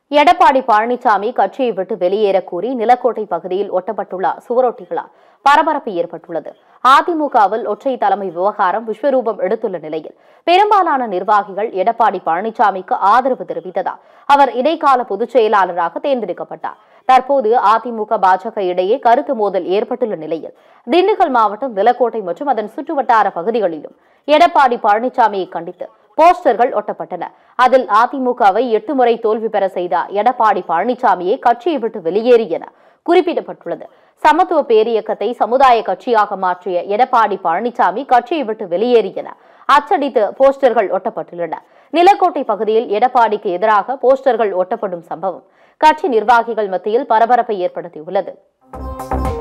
எடப்பாடி பழனிசாமி கட்சியை விட்டு வெளியேற கூறி நிலக்கோட்டை பகுதியில் ஒட்டப்பட்டுள்ள சுவரொட்டிகளால் பரபரப்பு ஏற்பட்டுள்ளது அதிமுகவில் ஒற்றை தலைமை விவகாரம் விஸ்வரூபம் எடுத்துள்ள நிலையில் பெரும்பாலான நிர்வாகிகள் எடப்பாடி பழனிசாமிக்கு ஆதரவு தெரிவித்ததால் அவர் இடைக்கால பொதுச் செயலாளராக தேர்ந்தெடுக்கப்பட்டார் தற்போது அதிமுக பாஜக இடையே கருத்து மோதல் ஏற்பட்டுள்ள நிலையில் திண்டுக்கல் மாவட்டம் நிலக்கோட்டை மற்றும் அதன் சுற்றுவட்டார பகுதிகளிலும் எடப்பாடி பழனிசாமியை கண்டித்து போஸ்டர்கள் ஒட்டப்பட்டன அதில் அதிமுகவை எட்டு முறை தோல்வி பெற செய்த எடப்பாடி பழனிசாமியை கட்சியை விட்டு வெளியேறி என குறிப்பிடப்பட்டுள்ளது சமத்துவ பேரியக்கத்தை சமுதாய கட்சியாக மாற்றிய எடப்பாடி பழனிசாமி கட்சியை விட்டு வெளியேறி என அச்சடித்து போஸ்டர்கள் ஒட்டப்பட்டுள்ளன நிலக்கோட்டை பகுதியில் எடப்பாடிக்கு எதிராக போஸ்டர்கள் ஒட்டப்படும் சம்பவம் கட்சி நிர்வாகிகள் மத்தியில் பரபரப்பை ஏற்படுத்தியுள்ளது